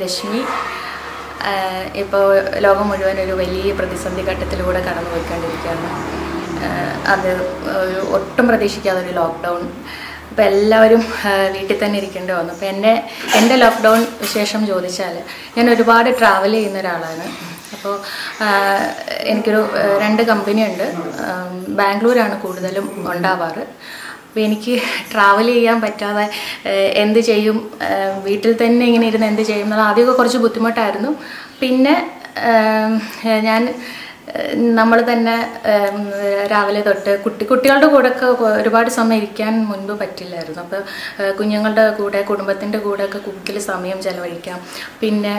രശ്മി ഇപ്പോൾ ലോകം മുഴുവൻ ഒരു വലിയ പ്രതിസന്ധി ഘട്ടത്തിലൂടെ കടന്നു പോയിക്കൊണ്ടിരിക്കുകയാണ് ആഹ് അത് ഒരു ഒട്ടും പ്രതീക്ഷിക്കാതെ ഒരു ലോക്ക്ഡൗൺ അപ്പോൾ എല്ലാവരും ആഹ് വീട്ടിൽ തന്നെ ഇരിക്കേണ്ടി വന്നു അപ്പോൾ എന്നെ എൻ്റെ ലോക്ക്ഡൗൺ വിശേഷം ചോദിച്ചാൽ ഞാൻ ഒരുപാട് ട്രാവൽ ചെയ്യുന്ന ഒരാളാണ് അപ്പോൾ ആഹ് എനിക്കൊരു ആഹ് രണ്ട് കമ്പനിയുണ്ട് ആം, ബാംഗ്ലൂരാണ് കൂടുതലും ഉണ്ടാവാറ് അപ്പോൾ എനിക്ക് ട്രാവൽ ചെയ്യാൻ പറ്റാതെ ഏഹ്, എന്ത് ചെയ്യും ഏഹ്, വീട്ടിൽ തന്നെ ഇങ്ങനെ ഇരുന്ന് എന്ത് ചെയ്യും എന്നുള്ള ആദ്യമൊക്കെ കുറച്ച് ബുദ്ധിമുട്ടായിരുന്നു പിന്നെ ഏഹ്, ഞാൻ നമ്മൾ തന്നെ ഏഹ്, രാവിലെ തൊട്ട് കുട്ടി കുട്ടികളുടെ കൂടെയൊക്കെ ഒരുപാട് സമയം ഇരിക്കാൻ മുൻപ് പറ്റില്ലായിരുന്നു അപ്പോൾ ഏഹ്, കുഞ്ഞുങ്ങളുടെ കൂടെ കുടുംബത്തിൻ്റെ കൂടെയൊക്കെ കൂടുതൽ സമയം ചെലവഴിക്കാം പിന്നെ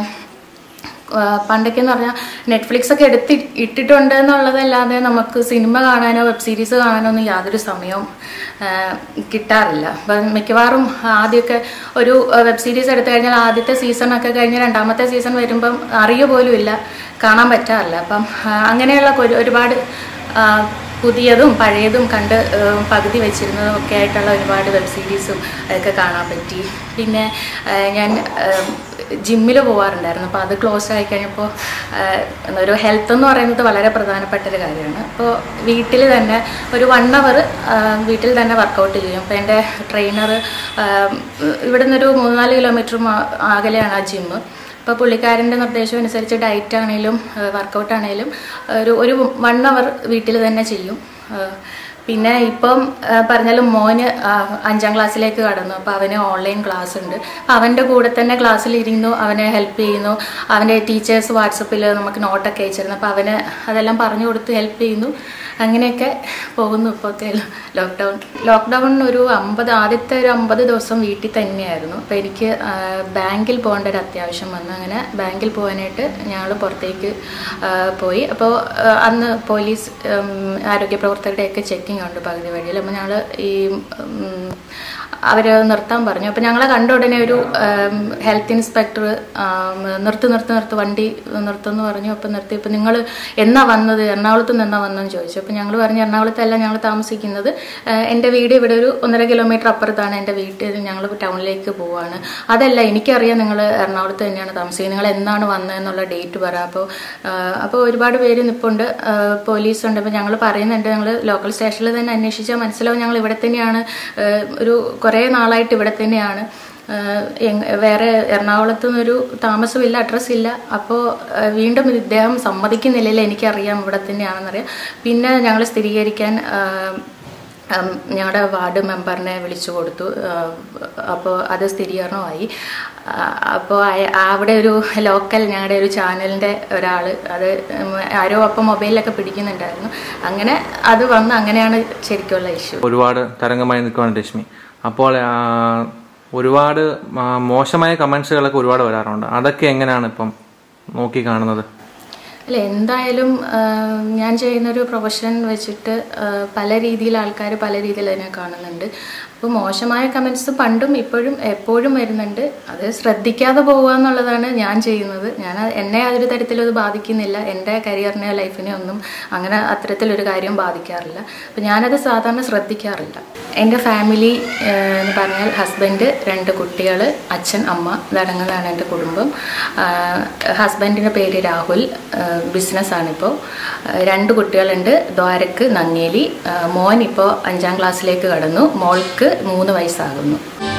ആ, പണ്ടൊക്കെ എന്ന് പറഞ്ഞാൽ നെറ്റ്ഫ്ലിക്സ് ഒക്കെ എടുത്ത് ഇട്ടിട്ടുണ്ട് എന്നുള്ളതല്ലാതെ നമുക്ക് സിനിമ കാണാനോ വെബ് സീരീസ് കാണാനോ ഒന്നും യാതൊരു സമയവും ആ, കിട്ടാറില്ല അപ്പം മിക്കവാറും ആദ്യമൊക്കെ ഒരു വെബ് സീരീസ് എടുത്തു കഴിഞ്ഞാൽ ആദ്യത്തെ സീസണൊക്കെ കഴിഞ്ഞ് രണ്ടാമത്തെ സീസൺ വരുമ്പം അറിയ പോലും ഇല്ല കാണാൻ പറ്റാറില്ല അപ്പം ആ, അങ്ങനെയുള്ള ഒരു- ഒരുപാട് ആ, പുതിയതും പഴയതും കണ്ട് ഏഹ്, പകുതി വെച്ചിരുന്നതും ഒക്കെ ആയിട്ടുള്ള ഒരുപാട് വെബ് സീരീസും ഒക്കെ കാണാൻ പറ്റി പിന്നെ ഏഹ്, ഞാൻ ജിമ്മിൽ പോകാറുണ്ടായിരുന്നു അപ്പോൾ അത് ക്ലോസ് ആയി കഴിഞ്ഞപ്പോൾ ഏഹ്, ഒരു ഹെൽത്ത് എന്ന് പറയുന്നത് വളരെ പ്രധാനപ്പെട്ട ഒരു കാര്യമാണ് അപ്പോൾ വീട്ടിൽ തന്നെ ഒരു വൺ അവർ വീട്ടിൽ തന്നെ വർക്കൗട്ട് ചെയ്യും അപ്പോൾ എൻ്റെ ട്രെയിനർ ഇവിടെ നിന്നൊരു മൂന്നാല് കിലോമീറ്റർ അകലെയാണ് ആ ജിമ്മ് അപ്പോൾ പുള്ളിക്കാരൻ്റെ നിർദ്ദേശം അനുസരിച്ച് ഡയറ്റ് ആണെങ്കിലും വർക്കൗട്ട് ആണെങ്കിലും ഒരു ഒരു വൺ അവർ വീട്ടിൽ തന്നെ ചെയ്യും ആ, പിന്നെ ഇപ്പം ആ, പറഞ്ഞാലും മോന് ആ, അഞ്ചാം ക്ലാസ്സിലേക്ക് കടന്നു അപ്പോൾ അവന് ഓൺലൈൻ ക്ലാസ് ഉണ്ട് അപ്പോൾ അവൻ്റെ കൂടെ തന്നെ ക്ലാസ്സിൽ ഇരുന്നു അവനെ ഹെൽപ്പ് ചെയ്യുന്നു അവൻ്റെ ടീച്ചേഴ്സ് വാട്സപ്പിൽ നമുക്ക് നോട്ടൊക്കെ അയച്ചിരുന്നു അപ്പോൾ അവന് അതെല്ലാം പറഞ്ഞു കൊടുത്ത് ഹെൽപ്പ് ചെയ്യുന്നു അങ്ങനെയൊക്കെ പോകുന്നു ഇപ്പോഴത്തെ ലോക്ക്ഡൗൺ ലോക്ക്ഡൗൺ ഒരു അമ്പത് ആദ്യത്തെ ഒരു അമ്പത് ദിവസം വീട്ടിൽ തന്നെയായിരുന്നു അപ്പോൾ എനിക്ക് ആ, ബാങ്കിൽ പോകേണ്ട ഒരു അത്യാവശ്യം വന്നു അങ്ങനെ ബാങ്കിൽ പോകാനായിട്ട് ഞങ്ങൾ പുറത്തേക്ക് ആ, പോയി അപ്പോൾ ആ, അന്ന് പോലീസ് ഉം, ആരോഗ്യ പ്രവർത്തകരുടെയൊക്കെ ചെക്കിംഗ് ഉണ്ട് പകുതി വഴിയിൽ അപ്പോൾ ഞങ്ങൾ ഈ അവർ നിർത്താൻ പറഞ്ഞു അപ്പോൾ ഞങ്ങളെ കണ്ട ഉടനെ ഒരു ഹെൽത്ത് ഇൻസ്പെക്ടർ നിർത്ത് നിർത്ത് നിർത്ത് വണ്ടി നിർത്തുമെന്ന് പറഞ്ഞു അപ്പോൾ നിർത്തി ഇപ്പോൾ നിങ്ങൾ എന്നാ വന്നത് എറണാകുളത്ത് നിന്ന് എന്നാ വന്നതെന്ന് ചോദിച്ചു അപ്പോൾ ഞങ്ങൾ പറഞ്ഞു എറണാകുളത്തല്ല ഞങ്ങൾ താമസിക്കുന്നത് ആഹ് എൻ്റെ വീട് ഇവിടെ ഒരു ഒന്നര കിലോമീറ്റർ അപ്പുറത്താണ് എൻ്റെ വീട്ടിൽ ഞങ്ങൾ ടൗണിലേക്ക് പോവാണ് അതല്ല എനിക്കറിയാം നിങ്ങൾ എറണാകുളത്ത് തന്നെയാണ് താമസിക്കുന്നത് നിങ്ങൾ എന്നാണ് വന്നതെന്നുള്ള ഡേറ്റ് പറ അപ്പോൾ അപ്പോൾ ഒരുപാട് പേര് നിൽപ്പുണ്ട് പോലീസ് ഉണ്ട് അപ്പോൾ ഞങ്ങൾ പറയുന്നുണ്ട് ഞങ്ങൾ ലോക്കൽ സ്റ്റേഷനിൽ തന്നെ അന്വേഷിച്ചാൽ മനസ്സിലാവും ഞങ്ങൾ ഇവിടെ തന്നെയാണ് ആഹ് ഒരു കുറേ നാളായിട്ട് ഇവിടെ തന്നെയാണ് ആഹ് എങ്- വേറെ എറണാകുളത്ത് നിന്നൊരു താമസമില്ല അഡ്രസ്സ് ഇല്ല അപ്പോൾ വീണ്ടും ഇദ്ദേഹം സമ്മതിക്കുന്നില്ലല്ലോ എനിക്കറിയാം ഇവിടെ തന്നെയാണെന്നറിയാം പിന്നെ ഞങ്ങൾ സ്ഥിരീകരിക്കാൻ ആഹ് ഉം, ഞങ്ങളുടെ വാർഡ് മെമ്പറിനെ വിളിച്ചു കൊടുത്തു അപ്പോൾ അത് സ്ഥിരീകരണമായി അപ്പോൾ അവിടെ ഒരു ലോക്കൽ ഞങ്ങളുടെ ഒരു ചാനലിൻ്റെ ഒരാൾ അത് ഉം, ആരോ അപ്പം മൊബൈലിലൊക്കെ പിടിക്കുന്നുണ്ടായിരുന്നു അങ്ങനെ അത് വന്ന് അങ്ങനെയാണ് ശരിക്കുള്ള ഇഷ്യൂ ഒരുപാട് തരംഗമായി നിൽക്കുകയാണ് രശ്മി അപ്പോൾ ആ, ഒരുപാട് ആ, മോശമായ കമന്റ്സുകളൊക്കെ ഒരുപാട് വരാറുണ്ട് അതൊക്കെ എങ്ങനെയാണ് ഇപ്പം നോക്കി കാണുന്നത് അല്ല എന്തായാലും ആ, ഞാൻ ചെയ്യുന്നൊരു പ്രൊഫഷൻ വെച്ചിട്ട് ആ, പല രീതിയിൽ ആൾക്കാർ പല രീതിയിൽ അതിനെ കാണുന്നുണ്ട് അപ്പോൾ മോശമായ കമൻസ് പണ്ടും ഇപ്പോഴും എപ്പോഴും വരുന്നുണ്ട് അത് ശ്രദ്ധിക്കാതെ പോകുക എന്നുള്ളതാണ് ഞാൻ ചെയ്യുന്നത് ഞാൻ അത് എന്നെ അതൊരു തരത്തിലും അത് ബാധിക്കുന്നില്ല എൻ്റെ കരിയറിനെയോ ലൈഫിനെയോ ഒന്നും അങ്ങനെ അത്തരത്തിലൊരു കാര്യം ബാധിക്കാറില്ല അപ്പോൾ ഞാനത് സാധാരണ ശ്രദ്ധിക്കാറില്ല എൻ്റെ ഫാമിലി എന്ന് പറഞ്ഞാൽ ഹസ്ബൻഡ് രണ്ട് കുട്ടികൾ അച്ഛൻ അമ്മ ഇതടങ്ങുന്നതാണ് എൻ്റെ കുടുംബം ഹസ്ബൻഡിൻ്റെ പേര് രാഹുൽ ബിസിനസ്സാണിപ്പോൾ രണ്ട് കുട്ടികളുണ്ട് ദ്വാരക്ക് നങ്ങേലി ആ, മോൻ ഇപ്പോൾ അഞ്ചാം ക്ലാസ്സിലേക്ക് കടന്നു മോൾക്ക് മൂന്ന് വയസ്സാകുന്നു